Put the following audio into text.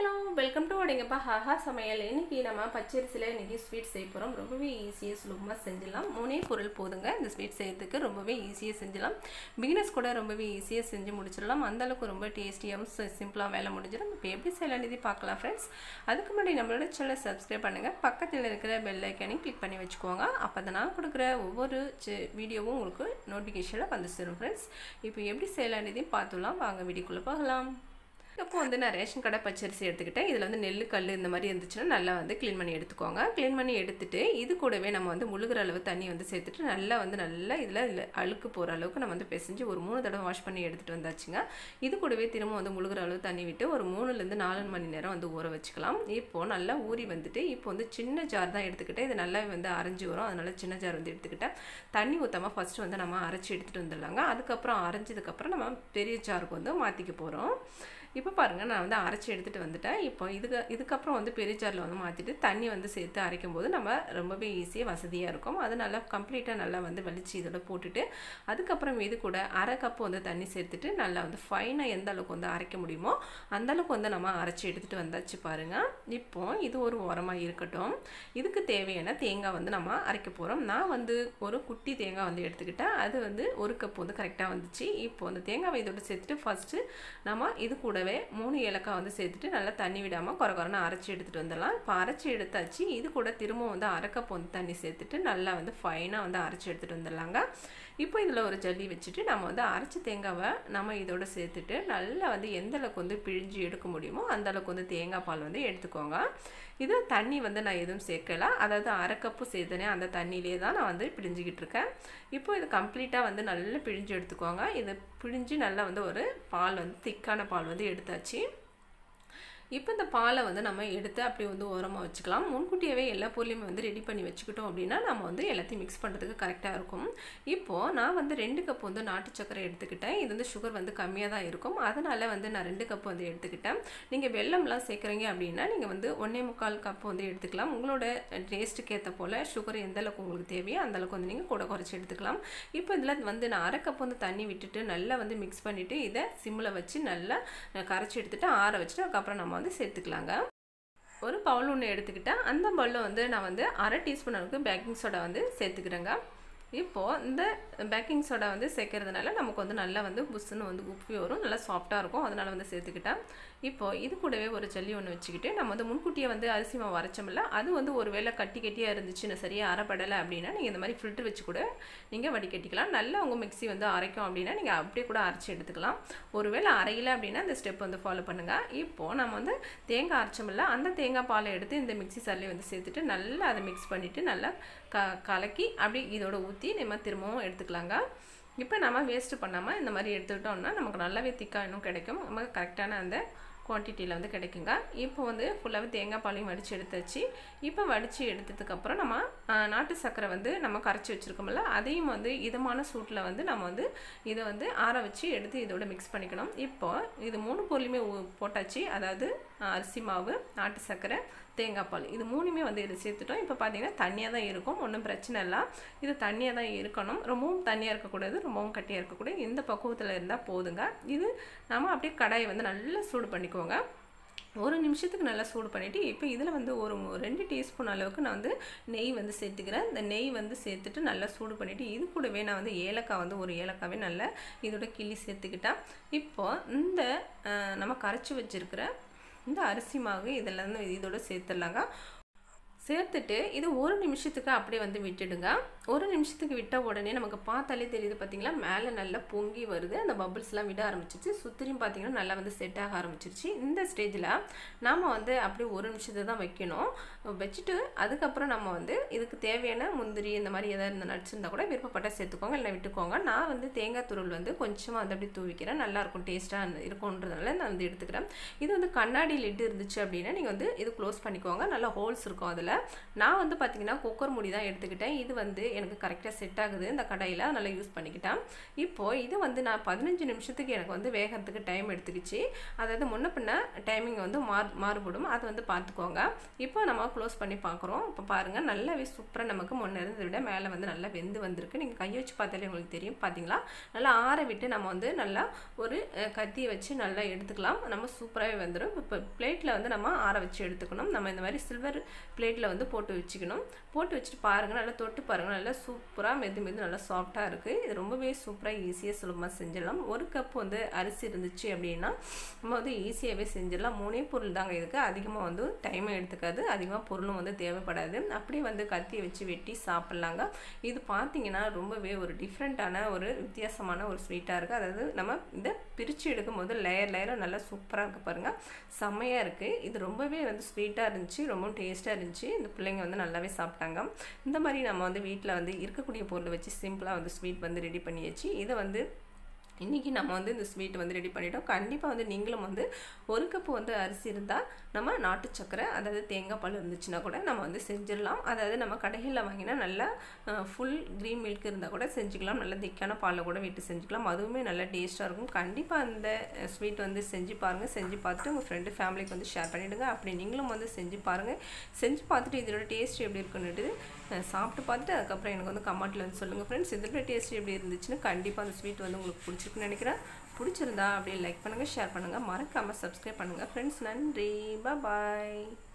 hello welcome to உடைங்கப்பா ஹாஹா சமையல் இன்னைக்கு நம்ம பச்சரிசியில் இன்னைக்கு ஸ்வீட் செய்ய போகிறோம் ரொம்பவே ஈஸியாக சுலபமாக செஞ்சிடலாம் மூணே பொருள் போதுங்க இந்த ஸ்வீட் செய்யறதுக்கு ரொம்பவே ஈஸியாக செஞ்சிடலாம் பிகினர்ஸ் கூட ரொம்பவே ஈஸியாக செஞ்சு முடிச்சிடலாம் அந்தளவுக்கு ரொம்ப டேஸ்டியாகவும் சிம்பிளாக வேலை முடிஞ்சிடும் இப்போ எப்படி செய்யலான்னு பார்க்கலாம் ஃப்ரெண்ட்ஸ் அதுக்கு முன்னாடி நம்மளோட சேனலை சப்ஸ்கிரைப் பண்ணுங்கள் பக்கத்தில் இருக்கிற பெல் ஐக்கானையும் கிளிக் பண்ணி வச்சுக்கோங்க அப்போ தான் நான் கொடுக்குற ஒவ்வொரு வீடியோவும் உங்களுக்கு நோட்டிஃபிகேஷனில் வந்து சேரும் ஃப்ரெண்ட்ஸ் இப்போ எப்படி செய்யலான்றதையும் பார்த்துலாம் வாங்க வீடியோக்குள்ளே போகலாம் இப்போ வந்து நான் ரேஷன் கடை பச்சரிசி எடுத்துக்கிட்டேன் இதில் வந்து நெல் கல் இந்த மாதிரி இருந்துச்சுன்னா நல்லா வந்து க்ளீன் பண்ணி எடுத்துக்கோங்க க்ளீன் பண்ணி எடுத்துட்டு இது கூடவே நம்ம வந்து முழுகிற அளவு தண்ணி வந்து சேர்த்துட்டு நல்லா வந்து நல்லா இதில் இதில் அழுக்கு போகிற அளவுக்கு நம்ம வந்து பிசைஞ்சு ஒரு மூணு தடவை வாஷ் பண்ணி எடுத்துகிட்டு வந்தாச்சுங்க இது கூடவே திரும்ப வந்து முழுகிற அளவு தண்ணி விட்டு ஒரு மூணுலேருந்து நாலு மணி நேரம் வந்து ஊற வச்சுக்கலாம் இப்போது நல்லா ஊறி வந்துட்டு இப்போ வந்து சின்ன ஜார் தான் எடுத்துக்கிட்டேன் இது நல்லா வந்து அரைஞ்சி வரும் அதனால் சின்ன ஜார் வந்து எடுத்துக்கிட்டேன் தண்ணி ஊற்றாமல் ஃபஸ்ட்டு வந்து நம்ம அரைச்சி எடுத்துகிட்டு வந்துடலாங்க அதுக்கப்புறம் அரைஞ்சதுக்கப்புறம் நம்ம பெரிய ஜாருக்கு வந்து மாற்றிக்க போகிறோம் இப்போ பாருங்கள் நான் வந்து அரைச்சி எடுத்துகிட்டு வந்துட்டேன் இப்போ இதுக்கு இதுக்கப்புறம் வந்து பெரிய ஜாரில் வந்து மாற்றிட்டு தண்ணி வந்து சேர்த்து அரைக்கும் போது நம்ம ரொம்பவே ஈஸியாக வசதியாக இருக்கும் அது நல்லா கம்ப்ளீட்டாக நல்லா வந்து வலிச்சு இதோட போட்டுட்டு அதுக்கப்புறம் இது கூட அரை கப்பு வந்து தண்ணி சேர்த்துட்டு நல்லா வந்து ஃபைனாக எந்த அளவுக்கு வந்து அரைக்க முடியுமோ அந்த அளவுக்கு வந்து நம்ம அரைச்சி எடுத்துகிட்டு வந்தாச்சு பாருங்கள் இப்போ இது ஒரு உரமாக இருக்கட்டும் இதுக்கு தேவையான தேங்காய் வந்து நம்ம அரைக்க போகிறோம் நான் வந்து ஒரு குட்டி தேங்காய் வந்து எடுத்துக்கிட்டேன் அது வந்து ஒரு கப் வந்து கரெக்டாக வந்துச்சு இப்போ அந்த தேங்காவை இதோட சேர்த்துட்டு ஃபஸ்ட்டு நம்ம இது கூடவே மூணு ஏலக்காய் வந்து சேர்த்துட்டு நல்லா தண்ணி விடாமல் குறை குறைன்னு அரைச்சி எடுத்துகிட்டு வந்துடலாம் இப்போ அரைச்சி எடுத்தாச்சு இது கூட திரும்ப வந்து அரை கப் வந்து தண்ணி சேர்த்துட்டு நல்லா வந்து ஃபைனாக வந்து அரைச்சி எடுத்துகிட்டு வந்துடலாங்க இப்போ இதில் ஒரு ஜல்லி வச்சுட்டு நம்ம வந்து அரைச்சி தேங்காவை நம்ம இதோட சேர்த்துட்டு நல்லா வந்து எந்த அளவுக்கு வந்து பிழிஞ்சு எடுக்க முடியுமோ அந்த அளவுக்கு வந்து தேங்காய் பால் வந்து எடுத்துக்கோங்க இது தண்ணி வந்து நான் எதுவும் சேர்க்கல அதாவது அரை கப்பு சேர்த்தனே அந்த தண்ணியிலே தான் நான் வந்து பிழிஞ்சிக்கிட்டு இருக்கேன் இப்போ இது கம்ப்ளீட்டாக வந்து நல்லா பிழிஞ்சு எடுத்துக்கோங்க இது பிழிஞ்சு நல்லா வந்து ஒரு பால் வந்து திக்கான பால் வந்து எடுத்தாச்சு இப்போ இந்த பாலை வந்து நம்ம எடுத்து அப்படி வந்து ஓரமாக வச்சுக்கலாம் முன்கூட்டியாகவே எல்லா பொருளையுமே வந்து ரெடி பண்ணி வச்சுக்கிட்டோம் அப்படின்னா நம்ம வந்து எல்லாத்தையும் மிக்ஸ் பண்ணுறதுக்கு கரெக்டாக இருக்கும் இப்போது நான் வந்து ரெண்டு கப் வந்து நாட்டு சக்கரை எடுத்துக்கிட்டேன் இது வந்து சுகர் வந்து கம்மியாக தான் இருக்கும் அதனால் வந்து நான் ரெண்டு கப் வந்து எடுத்துக்கிட்டேன் நீங்கள் வெள்ளம்லாம் சேர்க்குறீங்க அப்படின்னா நீங்கள் வந்து ஒன்றே முக்கால் கப் வந்து எடுத்துக்கலாம் உங்களோட டேஸ்ட்டுக்கு ஏற்ற போல் சுகர் எந்த அளவுக்கு உங்களுக்கு தேவையோ அந்த அளவுக்கு வந்து நீங்கள் கூட குறைச்சி எடுத்துக்கலாம் இப்போ இதில் வந்து நான் அரை கப் வந்து தண்ணி விட்டுட்டு நல்லா வந்து மிக்ஸ் பண்ணிவிட்டு இதை சிம்மில் வச்சு நல்லா கரைச்சி எடுத்துகிட்டு ஆற வச்சுட்டு அதுக்கப்புறம் நம்ம வந்து சேர்த்துக்கலாங்க ஒரு பவுல் ஒன்று எடுத்துக்கிட்டேன் அந்த பவுலில் வந்து நான் வந்து அரை டீஸ்பூன் அளவுக்கு பேக்கிங் சோடா வந்து சேர்த்துக்கிறேங்க இப்போது இந்த பேக்கிங் சோடா வந்து சேர்க்கறதுனால நமக்கு வந்து நல்லா வந்து புஷ்ஷுன்னு வந்து உப்பி வரும் நல்லா சாஃப்டாக இருக்கும் அதனால் வந்து சேர்த்துக்கிட்டேன் இப்போது இது கூடவே ஒரு ஜல்லி ஒன்று வச்சுக்கிட்டு நம்ம வந்து முன்கூட்டியே வந்து அரிசி மாவு அரைச்சோம்ல அது வந்து ஒரு வேளை கட்டி கட்டியாக இருந்துச்சுன்னு சரியாக அரைப்படலை அப்படின்னா நீங்கள் இந்த மாதிரி ஃபில்ட்ரு வச்சு கூட நீங்கள் வடிகட்டிக்கலாம் நல்லா உங்கள் மிக்ஸி வந்து அரைக்கும் அப்படின்னா நீங்கள் அப்படியே கூட அரைச்சி எடுத்துக்கலாம் ஒரு வேளை அரையில அப்படின்னா இந்த ஸ்டெப் வந்து ஃபாலோ பண்ணுங்கள் இப்போது நம்ம வந்து தேங்காய் அரைச்சோம்ல அந்த தேங்காய் பாலை எடுத்து இந்த மிக்ஸி சாரிலே வந்து சேர்த்துட்டு நல்லா அதை மிக்ஸ் பண்ணிவிட்டு நல்லா க கலக்கி அப்படி இதோட ஊற்றி நம்ம திரும்பவும் எடுத்துக்கலாங்க இப்போ நம்ம வேஸ்ட்டு பண்ணாமல் இந்த மாதிரி எடுத்துக்கிட்டோம்னா நமக்கு நல்லாவே திக்காக இன்னும் கிடைக்கும் நமக்கு கரெக்டான அந்த குவான்டிட்டியில் வந்து கிடைக்குங்க இப்போ வந்து ஃபுல்லாகவே தேங்காய் பாலையும் வடித்து எடுத்தாச்சு இப்போ வடித்து எடுத்ததுக்கப்புறம் நம்ம நாட்டு சர்க்கரை வந்து நம்ம கரைச்சி வச்சுருக்கோம்ல அதையும் வந்து இதமான சூட்டில் வந்து நம்ம வந்து இதை வந்து ஆற வச்சு எடுத்து இதோட மிக்ஸ் பண்ணிக்கணும் இப்போ இது மூணு பொருளுமே போட்டாச்சு அதாவது அரிசி மாவு நாட்டு சர்க்கரை தேங்காய் பால் இது மூணுமே வந்து இதை சேர்த்துட்டோம் இப்போ பார்த்தீங்கன்னா தண்ணியாக தான் இருக்கும் ஒன்றும் பிரச்சனை இல்லை இது தண்ணியாக தான் இருக்கணும் ரொம்பவும் தண்ணியாக இருக்கக்கூடாது ரொம்பவும் கட்டியாக இருக்கக்கூடாது இந்த பக்குவத்தில் இருந்தால் போதுங்க இது நம்ம அப்படியே கடாயை வந்து நல்லா சூடு பண்ணிக்கோங்க ஒரு நிமிஷத்துக்கு நல்லா சூடு பண்ணிவிட்டு இப்போ இதில் வந்து ஒரு ரெண்டு டீஸ்பூன் அளவுக்கு நான் வந்து நெய் வந்து சேர்த்துக்கிறேன் இந்த நெய் வந்து சேர்த்துட்டு நல்லா சூடு பண்ணிவிட்டு இது கூடவே நான் வந்து ஏலக்காய் வந்து ஒரு ஏலக்காவே நல்லா இதோட கிள்ளி சேர்த்துக்கிட்டேன் இப்போது இந்த நம்ம கரைச்சி வச்சுருக்கிற இந்த அரிசி மாவு இதெல்லாம் இதோட சேர்த்துடலாங்க சேர்த்துட்டு இது ஒரு நிமிஷத்துக்கு அப்படியே வந்து விட்டுடுங்க ஒரு நிமிஷத்துக்கு விட்ட உடனே நமக்கு பார்த்தாலே தெரியுது பார்த்தீங்களா மேலே நல்லா பொங்கி வருது அந்த பபிள்ஸ்லாம் விட ஆரம்பிச்சிச்சு சுற்றியும் பார்த்தீங்கன்னா நல்லா வந்து செட் ஆக ஆரம்பிச்சிருச்சு இந்த ஸ்டேஜில் நாம் வந்து அப்படியே ஒரு நிமிஷத்தை தான் வைக்கணும் வச்சுட்டு அதுக்கப்புறம் நம்ம வந்து இதுக்கு தேவையான முந்திரி இந்த மாதிரி எதாவது இந்த நட்ஸ் இருந்தால் கூட விருப்பப்பட்ட சேர்த்துக்கோங்க இல்லை விட்டுக்கோங்க நான் வந்து தேங்காய் துருள் வந்து கொஞ்சமாக வந்து அப்படி தூவிக்கிறேன் நல்லாயிருக்கும் டேஸ்ட்டாக இருக்கும்ன்றதுனால நான் வந்து எடுத்துக்கிறேன் இது வந்து கண்ணாடி லிட்டு இருந்துச்சு அப்படின்னா நீங்கள் வந்து இது க்ளோஸ் பண்ணிக்கோங்க நல்லா ஹோல்ஸ் இருக்கும் அதில் நான் வந்து பார்த்திங்கன்னா குக்கர் மூடி தான் எடுத்துக்கிட்டேன் இது வந்து எனக்கு கரெக்டாக செட் ஆகுது இந்த கடையில் நல்லா யூஸ் பண்ணிக்கிட்டேன் இப்போது இது வந்து நான் பதினஞ்சு நிமிஷத்துக்கு எனக்கு வந்து வேகிறதுக்கு டைம் எடுத்துக்கிச்சு அதாவது முன்ன பின்ன டைமிங் வந்து மாறு மாறுபடும் அதை வந்து பார்த்துக்கோங்க இப்போ நம்ம க்ளோஸ் பண்ணி பார்க்குறோம் இப்போ பாருங்கள் நல்லாவே சூப்பராக நமக்கு முன்ன இருந்ததை விட மேலே வந்து நல்லா வெந்து வந்திருக்கு நீங்கள் கையை வச்சு பார்த்தாலே உங்களுக்கு தெரியும் பார்த்தீங்களா நல்லா ஆற விட்டு நம்ம வந்து நல்லா ஒரு அஹ், கத்தியை வச்சு நல்லா எடுத்துக்கலாம் நம்ம சூப்பராகவே வந்துடும் இப்போ பிளேட்டில் வந்து நம்ம ஆற வச்சு எடுத்துக்கணும் நம்ம இந்த மாதிரி சில்வர் பிளேட்டில் வந்து போட்டு வச்சுக்கணும் போட்டு வச்சுட்டு பாருங்கள் நல்லா தொட்டு பாருங்கள் நல்லா சூப்பராக மெது மெது நல்லா சாஃப்டாக இருக்குது இது ரொம்பவே சூப்பராக ஈஸியாக சுலபமாக செஞ்சிடலாம் ஒரு கப் வந்து அரிசி இருந்துச்சு அப்படின்னா நம்ம வந்து ஈஸியாகவே செஞ்சிடலாம் மூணே பொருள் தாங்க இதுக்கு அதிகமாக வந்து டைமும் எடுத்துக்காது அதிகமாக பொருளும் வந்து தேவைப்படாது அப்படியே வந்து கத்தியை வச்சு வெட்டி சாப்பிட்லாங்க இது பார்த்தீங்கன்னா ரொம்பவே ஒரு டிஃப்ரெண்ட்டான ஒரு வித்தியாசமான ஒரு ஸ்வீட்டாக இருக்குது அதாவது நம்ம இந்த பிரித்து எடுக்கும் போது லேயர் லேயராக நல்லா சூப்பராக இருக்குது பாருங்கள் செம்மையாக இருக்குது இது ரொம்பவே வந்து ஸ்வீட்டாக இருந்துச்சு ரொம்ப டேஸ்ட்டாக இருந்துச்சு இந்த பிள்ளைங்க வந்து நல்லாவே சாப்பிட்டாங்க இந்த மாதிரி நம்ம வந்து வீட்டில் வந்து இருக்கக்கூடிய பொருளை வச்சு சிம்பிளாக வந்து ஸ்வீட் வந்து ரெடி பண்ணியாச்சு இதை வந்து இன்றைக்கி நம்ம வந்து இந்த ஸ்வீட் வந்து ரெடி பண்ணிட்டோம் கண்டிப்பாக வந்து நீங்களும் வந்து ஒரு கப்பு வந்து அரிசி இருந்தால் நம்ம நாட்டு சக்கரை அதாவது தேங்காய் பால் இருந்துச்சுன்னா கூட நம்ம வந்து செஞ்சிடலாம் அதாவது நம்ம கடைகளில் வாங்கினா நல்லா ஃபுல் க்ரீன் மில்க் இருந்தால் கூட செஞ்சுக்கலாம் நல்ல திக்கான பாலில் கூட விட்டு செஞ்சுக்கலாம் அதுவுமே நல்லா டேஸ்ட்டாக இருக்கும் கண்டிப்பாக அந்த ஸ்வீட் வந்து செஞ்சு பாருங்கள் செஞ்சு பார்த்துட்டு உங்கள் ஃப்ரெண்டு ஃபேமிலிக்கு வந்து ஷேர் பண்ணிவிடுங்க அப்படி நீங்களும் வந்து செஞ்சு பாருங்கள் செஞ்சு பார்த்துட்டு இதோட டேஸ்ட் எப்படி இருக்குன்னுட்டு அஹ், சாப்பிட்டு பார்த்துட்டு அதுக்கப்புறம் எனக்கு வந்து கமெண்ட்டில் வந்து சொல்லுங்கள் ஃப்ரெண்ட்ஸ் இதோட டேஸ்ட் எப்படி இருந்துச்சுன்னு கண்டிப்பாக அந்த ஸ்வீட் வந்து உங்களுக்கு பிடிச்சிருக்குன்னு நினைக்கிறேன் பிடிச்சிருந்தா அப்படியே லைக் பண்ணுங்கள் ஷேர் பண்ணுங்கள் மறக்காமல் சப்ஸ்கிரைப் பண்ணுங்கள் ஃப்ரெண்ட்ஸ் நன்றி பாய்